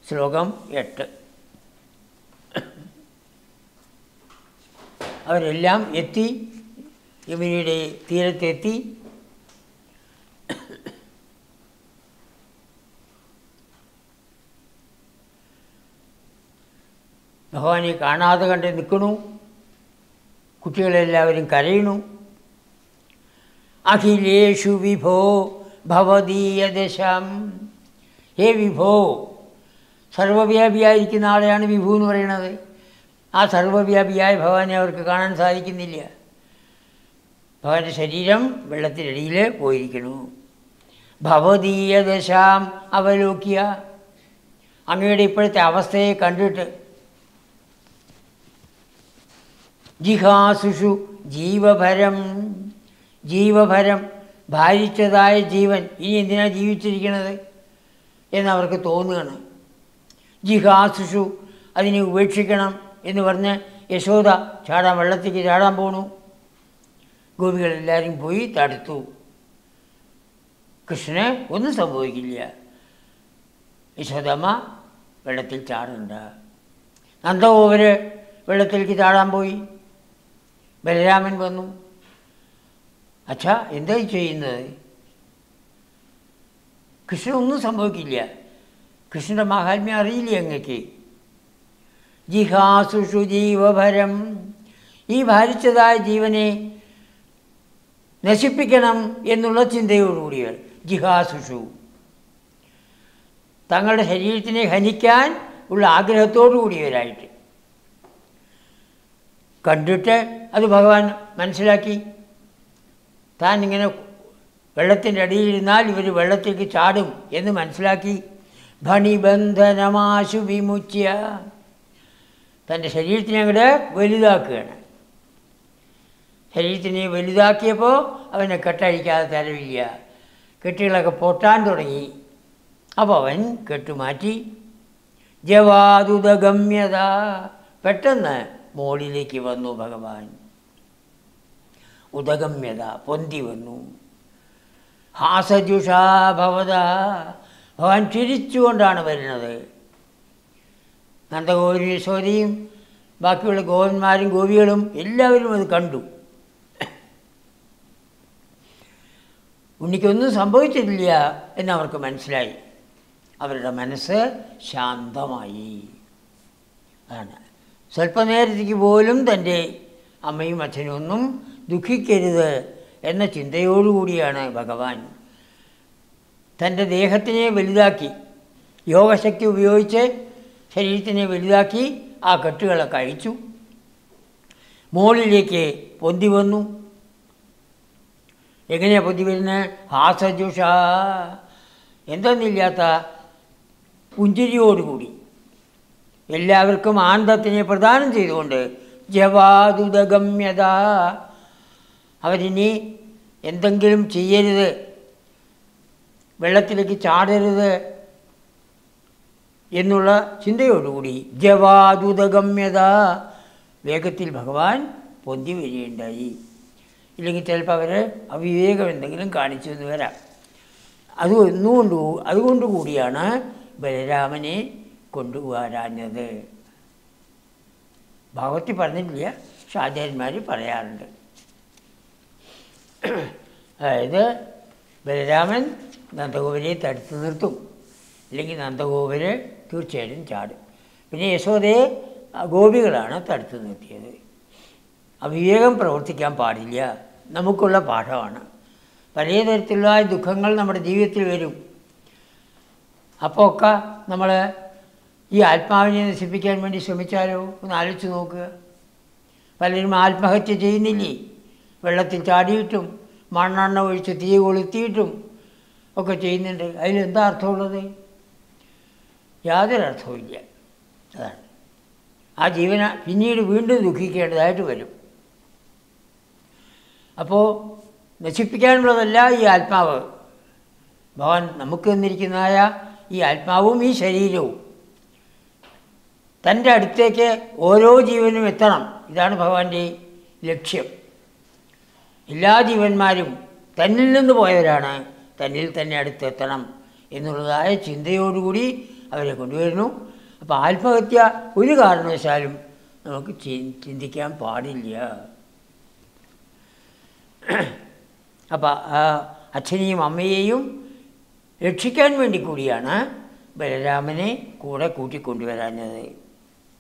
ശ്ലോകം എട്ട് അവരെല്ലാം എത്തി യമുനയുടെ തീരത്തെത്തി ഭഗവാനെ കാണാതെ കണ്ട് നിൽക്കണു കുട്ടികളെല്ലാവരും കരയണു അഖിലേഷു വിഭോ ഭവതീയദശം ഹേ വിഭോ സർവവ്യാപിയായിരിക്കുന്ന ആളെയാണ് വിഭു എന്ന് പറയുന്നത് ആ സർവവ്യാപിയായ ഭഗവാനെ അവർക്ക് കാണാൻ സാധിക്കുന്നില്ല ഭഗവാന്റെ ശരീരം വെള്ളത്തിനടിയിൽ പോയിരിക്കണു ഭവതീയദശാം അവലോക്യ അങ്ങയുടെ ഇപ്പോഴത്തെ അവസ്ഥയെ കണ്ടിട്ട് ജിഹാസുഷു ജീവഭരം ജീവഭരം ഭാരിച്ചതായ ജീവൻ ഇനി എന്തിനാ ജീവിച്ചിരിക്കണത് എന്നവർക്ക് തോന്നുകയാണ് ജിഹാസുഷു അതിനെ ഉപേക്ഷിക്കണം എന്ന് പറഞ്ഞ് യശോദ ചാടാൻ വെള്ളത്തേക്ക് ചാടാൻ പോണു ഗോപികളെല്ലാവരും പോയി തടുത്തു കൃഷ്ണന് ഒന്നും സംഭവിക്കില്ല യശോദമ്മ വെള്ളത്തിൽ ചാടണ്ട നന്ദഗോപര് വെള്ളത്തിലേക്ക് ചാടാൻ പോയി ബലരാമൻ വന്നു അച്ഛാ എന്താ ഈ ചെയ്യുന്നത് കൃഷ്ണൻ ഒന്നും സംഭവിക്കില്ല കൃഷ്ണൻ്റെ മാഹാത്മ്യം അറിയില്ല അങ്ങക്ക് ജിഹാസുഷു ജീവഭരം ഈ ഭാരിച്ചതായ ജീവനെ നശിപ്പിക്കണം എന്നുള്ള ചിന്തയോടുകൂടിയവർ ജിഹാസുഷു തങ്ങളുടെ ശരീരത്തിനെ ഹനിക്കാൻ ഉള്ള ആഗ്രഹത്തോടു കൂടിയവരായിട്ട് കണ്ടിട്ട് അത് ഭഗവാൻ മനസ്സിലാക്കി താൻ ഇങ്ങനെ വെള്ളത്തിൻ്റെ അടിയിലിരുന്നാൽ ഇവർ വെള്ളത്തേക്ക് ചാടും എന്ന് മനസ്സിലാക്കി ഭണിബന്ധനമാശു വിമുച്യ തൻ്റെ ശരീരത്തിനെ അങ്ങോട്ട് വലുതാക്കുകയാണ് ശരീരത്തിനെ വലുതാക്കിയപ്പോൾ അവനെ കെട്ടഴിക്കാതെ തരവില്ല കെട്ടുകളൊക്കെ പൊട്ടാൻ തുടങ്ങി അപ്പോൾ അവൻ കെട്ടുമാറ്റി ജവാതുദഗമ്യത പെട്ടെന്ന് മോളിലേക്ക് വന്നു ഭഗവാൻ ഉദഗമ്യത പൊന്തി വന്നു ഹാസജുഷാ ഭവത ഭഗവാൻ ചിരിച്ചുകൊണ്ടാണ് വരുന്നത് നന്ദഗോപുരി യശോദയും ബാക്കിയുള്ള ഗോപന്മാരും ഗോപികളും എല്ലാവരും അത് കണ്ടു ഉണ്ണിക്കൊന്നും സംഭവിച്ചിട്ടില്ല എന്നവർക്ക് മനസ്സിലായി അവരുടെ മനസ്സ് ശാന്തമായി അതാണ് സ്വല്പനേരത്തേക്ക് പോലും തൻ്റെ അമ്മയും അച്ഛനും ഒന്നും ദുഃഖിക്കരുത് എന്ന ചിന്തയോടുകൂടിയാണ് ഭഗവാൻ തൻ്റെ ദേഹത്തിനെ വലുതാക്കി യോഗശക്തി ഉപയോഗിച്ച് ശരീരത്തിനെ വലുതാക്കി ആ കെട്ടുകളൊക്കെ അഴിച്ചു മുകളിലേക്ക് പൊന്തി വന്നു എങ്ങനെയാണ് പൊന്തി വരുന്നത് ഹാസജുഷ എന്തെന്നില്ലാത്ത പുഞ്ചിരിയോടുകൂടി എല്ലാവർക്കും ആനന്ദത്തിനെ പ്രദാനം ചെയ്തുകൊണ്ട് ജവാതുദഗമ്യത അവരിനി എന്തെങ്കിലും ചെയ്യരുത് വെള്ളത്തിലേക്ക് ചാടരുത് എന്നുള്ള ചിന്തയോടുകൂടി ജവാതുദഗമ്യത വേഗത്തിൽ ഭഗവാൻ പൊന്തി വരികയുണ്ടായി ഇല്ലെങ്കിൽ ചിലപ്പോൾ അവർ അവിവേകം എന്തെങ്കിലും കാണിച്ചു എന്ന് വരാം അത് ഒന്നുകൊണ്ട് അതുകൊണ്ട് കൂടിയാണ് ബലരാമനെ കൊണ്ടുപോരാഞ്ഞത് ഭാഗവത്തിൽ പറഞ്ഞിട്ടില്ല പക്ഷെ ആചാര്യന്മാർ പറയാറുണ്ട് അതായത് ബലരാമൻ നന്ദഗോപുരെ തടുത്തു നിർത്തും അല്ലെങ്കിൽ നന്ദഗോപുര് തീർച്ചയായിട്ടും ചാടും പിന്നെ യശോദയെ ആ ഗോപികളാണ് തടുത്തു നിർത്തിയത് അവിവേകം പ്രവർത്തിക്കാൻ പാടില്ല നമുക്കുള്ള പാഠമാണ് പലതരത്തിലുള്ള ദുഃഖങ്ങൾ നമ്മുടെ ജീവിതത്തിൽ വരും അപ്പോൾ ഒക്കെ നമ്മൾ ഈ ആത്മാവിനെ നശിപ്പിക്കാൻ വേണ്ടി ശ്രമിച്ചാലോ ഒന്ന് ആലോചിച്ച് നോക്കുക പലരും ആത്മഹത്യ ചെയ്യുന്നില്ലേ വെള്ളത്തിൽ ചാടിയിട്ടും മണ്ണെണ്ണ ഒഴിച്ച് തീ കൊളുത്തിയിട്ടും ഒക്കെ ചെയ്യുന്നുണ്ട് അതിലെന്താ അർത്ഥമുള്ളത് യാതൊരു അർത്ഥവുമില്ല അതാണ് ആ ജീവന പിന്നീട് വീണ്ടും ദുഃഖിക്കേണ്ടതായിട്ട് വരും അപ്പോൾ നശിപ്പിക്കാനുള്ളതല്ല ഈ ആത്മാവ് ഭഗവാൻ നമുക്ക് തന്നിരിക്കുന്നതായ ഈ ആത്മാവും ഈ ശരീരവും തൻ്റെ അടുത്തേക്ക് ഓരോ ജീവനും എത്തണം ഇതാണ് ഭഗവാന്റെ ലക്ഷ്യം എല്ലാ ജീവന്മാരും തന്നിൽ നിന്ന് പോയവരാണ് തന്നിൽ തന്നെ അടുത്തെത്തണം എന്നുള്ളതായ ചിന്തയോടുകൂടി അവരെ കൊണ്ടുവരുന്നു അപ്പോൾ ആത്മഹത്യ ഒരു കാരണവശാലും നമുക്ക് ചി- ചിന്തിക്കാൻ പാടില്ല അപ്പം അച്ഛനെയും അമ്മയെയും രക്ഷിക്കാൻ വേണ്ടി കൂടിയാണ് ബലരാമനെ കൂടെ കൂട്ടിക്കൊണ്ടുവരാഞ്ഞത്